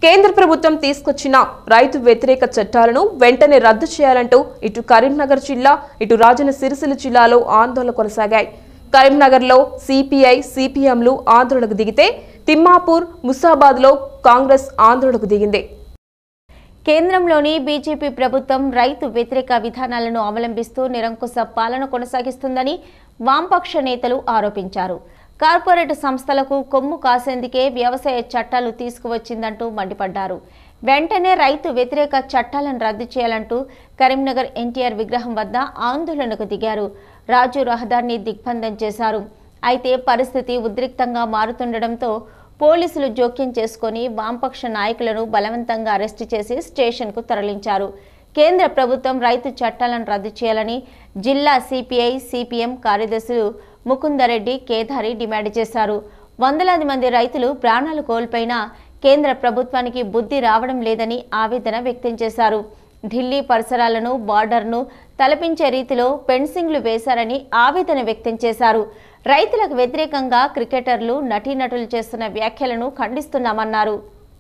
కేంద్ర ప్రభుత్వం తీసుకొచ్చిన రైతు వ్యతిరేక చట్టాలను వెంటనే రద్దు చేయాలంటూ ఇటు కరీంనగర్ జిల్లా ఇటు రాజన్న సిరిసిల్ల జిల్లాలో ఆందోళన కొనసాగాయి కరీంనగర్లో సిపిఐ సిపిఎంలు ఆందోళనకు దిగితే తిమ్మాపూర్ ముసాబాద్లో కాంగ్రెస్ ఆందోళనకు దిగింది కేంద్రంలోని బీజేపీ ప్రభుత్వం రైతు వ్యతిరేక విధానాలను అవలంబిస్తూ నిరంకుశ పాలన కొనసాగిస్తుందని వామపక్ష నేతలు ఆరోపించారు కార్పొరేట్ సంస్థలకు కొమ్ము కాసేందుకే వ్యవసాయ చట్టాలు తీసుకువచ్చిందంటూ మండిపడ్డారు వెంటనే రైతు వ్యతిరేక చట్టాలను రద్దు చేయాలంటూ కరీంనగర్ ఎన్టీఆర్ విగ్రహం వద్ద ఆందోళనకు దిగారు రాజు రహదారిని దిగ్బంధం చేశారు అయితే పరిస్థితి ఉద్రిక్తంగా మారుతుండటంతో పోలీసులు జోక్యం చేసుకొని వామపక్ష నాయకులను బలవంతంగా అరెస్టు చేసి స్టేషన్కు తరలించారు కేంద్ర ప్రభుత్వం రైతు చట్టాలను రద్దు చేయాలని జిల్లా సిపిఐ సిపిఎం కార్యదర్శులు ముకుందరెడ్డి కేదారి డిమాండ్ చేశారు వందలాది మంది రైతులు ప్రాణాలు కోల్పోయినా కేంద్ర ప్రభుత్వానికి బుద్ధి రావడం లేదని ఆవేదన వ్యక్తం చేశారు ఢిల్లీ పరిసరాలను బార్డర్ను తలపించే రీతిలో ఫెన్సింగ్లు వేశారని ఆవేదన వ్యక్తం చేశారు రైతులకు వ్యతిరేకంగా క్రికెటర్లు నటీనటులు చేస్తున్న వ్యాఖ్యలను ఖండిస్తున్నామన్నారు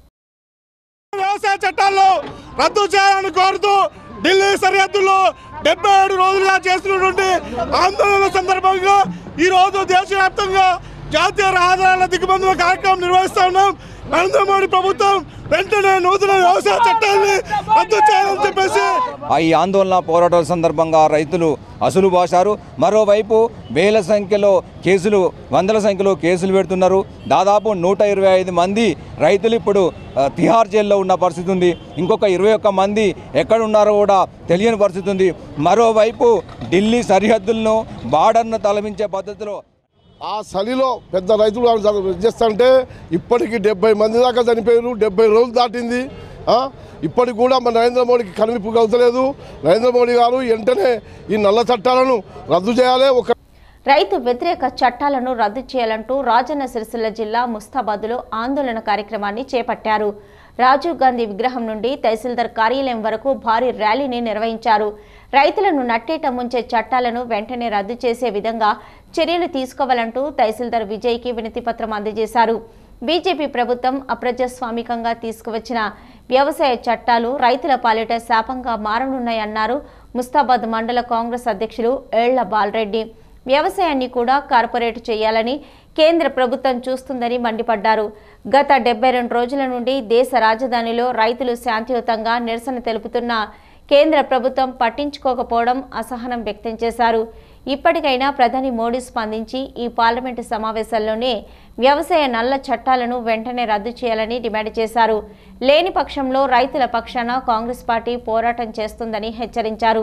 వ్యవసాయ చట్టాల్లో రద్దు చేయాలని కోరుతూ ఢిల్లీ సరిహద్దుల్లో డెబ్బై ఏడు రోజులుగా చేస్తున్నటువంటి ఆందోళన సందర్భంగా ఈ రోజు దేశవ్యాప్తంగా జాతీయ రహదారుల దిగ్బంధన కార్యక్రమం నిర్వహిస్తా ఉన్నాం నరేంద్ర మోడీ ప్రభుత్వం వెంటనే నూతన వ్యవసాయ చట్టాన్ని రద్దు చేయాలని చెప్పేసి ఆ ఈ ఆందోళన పోరాటాల సందర్భంగా రైతులు అసలు బాశారు మరోవైపు వేల సంఖ్యలో కేసులు వందల సంఖ్యలో కేసులు పెడుతున్నారు దాదాపు నూట ఇరవై ఐదు మంది రైతులు ఇప్పుడు ఆ, తిహార్ జైల్లో ఉన్న పరిస్థితి ఉంది ఇంకొక ఇరవై ఒక్క మంది ఎక్కడ ఉన్నారో కూడా తెలియని పరిస్థితి ఉంది మరోవైపు ఢిల్లీ సరిహద్దులను బార్డర్ను తలమించే పద్ధతిలో ఆ చలిలో పెద్ద రైతులు వాళ్ళు చేస్తుంటే ఇప్పటికి డెబ్బై మంది దాకా చనిపోయారు డెబ్బై రోజులు దాటింది ఆ? ఇప్పటికి కూడా మన నరేంద్ర మోడీకి కనువిప్పు కలుతలేదు నరేంద్ర మోడీ గారు వెంటనే ఈ నల్ల చట్టాలను రద్దు చేయాలి ఒక రైతు వ్యతిరేక చట్టాలను రద్దు చేయాలంటూ రాజన్న సిరిసిల్ల జిల్లా ముస్తాబాద్లో ఆందోళన కార్యక్రమాన్ని చేపట్టారు రాజీవ్ గాంధీ విగ్రహం నుండి తహసీల్దార్ కార్యాలయం వరకు భారీ ర్యాలీని నిర్వహించారు రైతులను నట్టేట ముంచే చట్టాలను వెంటనే రద్దు చేసే విధంగా చర్యలు తీసుకోవాలంటూ తహసీల్దార్ విజయ్కి వినతిపత్రం అందజేశారు బీజేపీ ప్రభుత్వం అప్రజాస్వామికంగా తీసుకువచ్చిన వ్యవసాయ చట్టాలు రైతుల పాలిట శాపంగా మారనున్నాయన్నారు ముస్తాబాద్ మండల కాంగ్రెస్ అధ్యక్షులు ఏళ్ల బాలరెడ్డి వ్యవసాయాన్ని కూడా కార్పొరేట్ చేయాలని కేంద్ర ప్రభుత్వం చూస్తుందని మండిపడ్డారు గత డెబ్బై రెండు రోజుల నుండి దేశ రాజధానిలో రైతులు శాంతియుతంగా నిరసన తెలుపుతున్న కేంద్ర ప్రభుత్వం పట్టించుకోకపోవడం అసహనం వ్యక్తం చేశారు ఇప్పటికైనా ప్రధాని మోడీ స్పందించి ఈ పార్లమెంటు సమావేశాల్లోనే వ్యవసాయ నల్ల చట్టాలను వెంటనే రద్దు చేయాలని డిమాండ్ చేశారు లేని పక్షంలో రైతుల పక్షాన కాంగ్రెస్ పార్టీ పోరాటం చేస్తుందని హెచ్చరించారు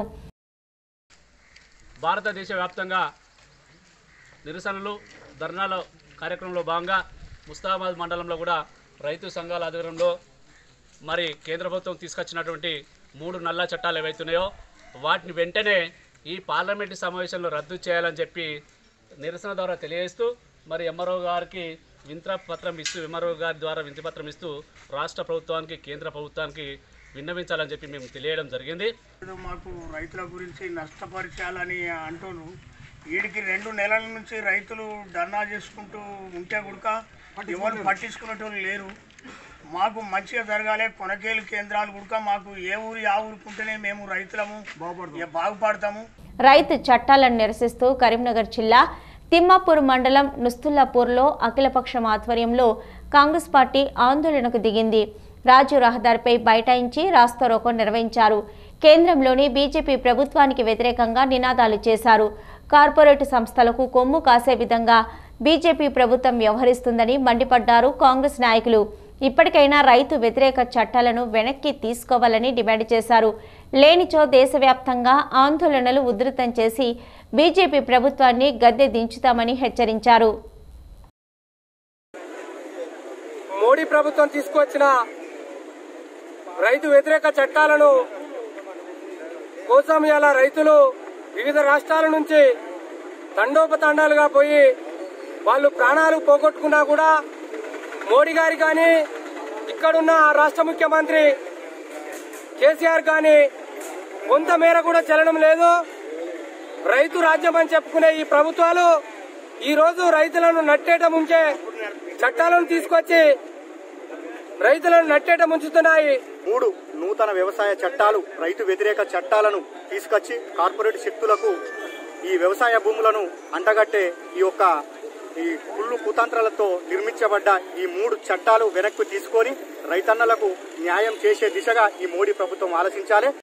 భారతదేశ వ్యాప్తంగా నిరసనలు ధర్నాల కార్యక్రమంలో భాగంగా ముస్తాబాద్ మండలంలో కూడా రైతు సంఘాల ఆధ్వర్యంలో మరి కేంద్ర ప్రభుత్వం తీసుకొచ్చినటువంటి మూడు నల్ల చట్టాలు ఏవైతున్నాయో వాటిని వెంటనే ఈ పార్లమెంటు సమావేశంలో రద్దు చేయాలని చెప్పి నిరసన ద్వారా తెలియజేస్తూ మరి ఎంఆర్ఓ గారికి వింత పత్రం ఇస్తూ ఎంఆర్ఓ గారి ద్వారా వింతి పత్రం ఇస్తూ రాష్ట్ర ప్రభుత్వానికి కేంద్ర ప్రభుత్వానికి విన్నవించాలని చెప్పి మేము తెలియడం జరిగింది ఏదో మాకు రైతుల గురించి నష్టపరిచాలని అంటున్నారు వీడికి రెండు నెలల నుంచి రైతులు ధర్నా చేసుకుంటూ ఉంటే గుడక ఎవరు పట్టించుకునేటోళ్ళు లేరు మాకు మంచిగా జరగాలి కొనకేలు కేంద్రాలు గుడక మాకు ఏ ఊరు ఆ ఊరుకుంటేనే మేము రైతులము ఇక బాగుపడతాము రైతు చట్టాలను నిరసిస్తూ కరీంనగర్ జిల్లా తిమ్మాపూర్ మండలం నుస్తుల్లాపూర్లో అఖిలపక్షం ఆధ్వర్యంలో కాంగ్రెస్ పార్టీ ఆందోళనకు దిగింది రాజు రహదారిపై బైఠాయించి రాస్తారోకో నిర్వహించారు కేంద్రంలోని బీజేపీ ప్రభుత్వానికి వ్యతిరేకంగా నినాదాలు చేశారు కార్పొరేట్ సంస్థలకు కొమ్ము కాసే విధంగా బీజేపీ ప్రభుత్వం వ్యవహరిస్తుందని మండిపడ్డారు కాంగ్రెస్ నాయకులు ఇప్పటికైనా రైతు వ్యతిరేక చట్టాలను వెనక్కి తీసుకోవాలని డిమాండ్ చేశారు లేనిచో దేశవ్యాప్తంగా ఆందోళనలు ఉధృతం చేసి బీజేపీ ప్రభుత్వాన్ని గద్దె దించుతామని హెచ్చరించారు మోడీ ప్రభుత్వం తీసుకొచ్చిన రైతు వ్యతిరేక చట్టాలను కోసం ఇలా రైతులు వివిధ రాష్ట్రాల నుంచి తండోపతండాలుగా పోయి వాళ్ళు ప్రాణాలు పోగొట్టుకున్నా కూడా మోడీ గారి కానీ ఇక్కడున్న రాష్ట్ర ముఖ్యమంత్రి కేసీఆర్ కానీ కొంత మేర కూడా చలనం లేదు రైతు రాజ్యం అని చెప్పుకునే ఈ ప్రభుత్వాలు ఈ రోజు రైతులను నట్టేట ముంచే చట్టాలను తీసుకొచ్చి రైతులను నట్టేట ముంచుతున్నాయి మూడు నూతన వ్యవసాయ చట్టాలు రైతు వ్యతిరేక చట్టాలను తీసుకొచ్చి కార్పొరేట్ శక్తులకు ఈ వ్యవసాయ భూములను అంటగట్టే ఈ యొక్క ఈ కుళ్ళు కుతంత్రాలతో నిర్మించబడ్డ ఈ మూడు చట్టాలు వెనక్కి తీసుకొని రైతన్నలకు న్యాయం చేసే దిశగా ఈ మోడీ ప్రభుత్వం ఆలోచించాలి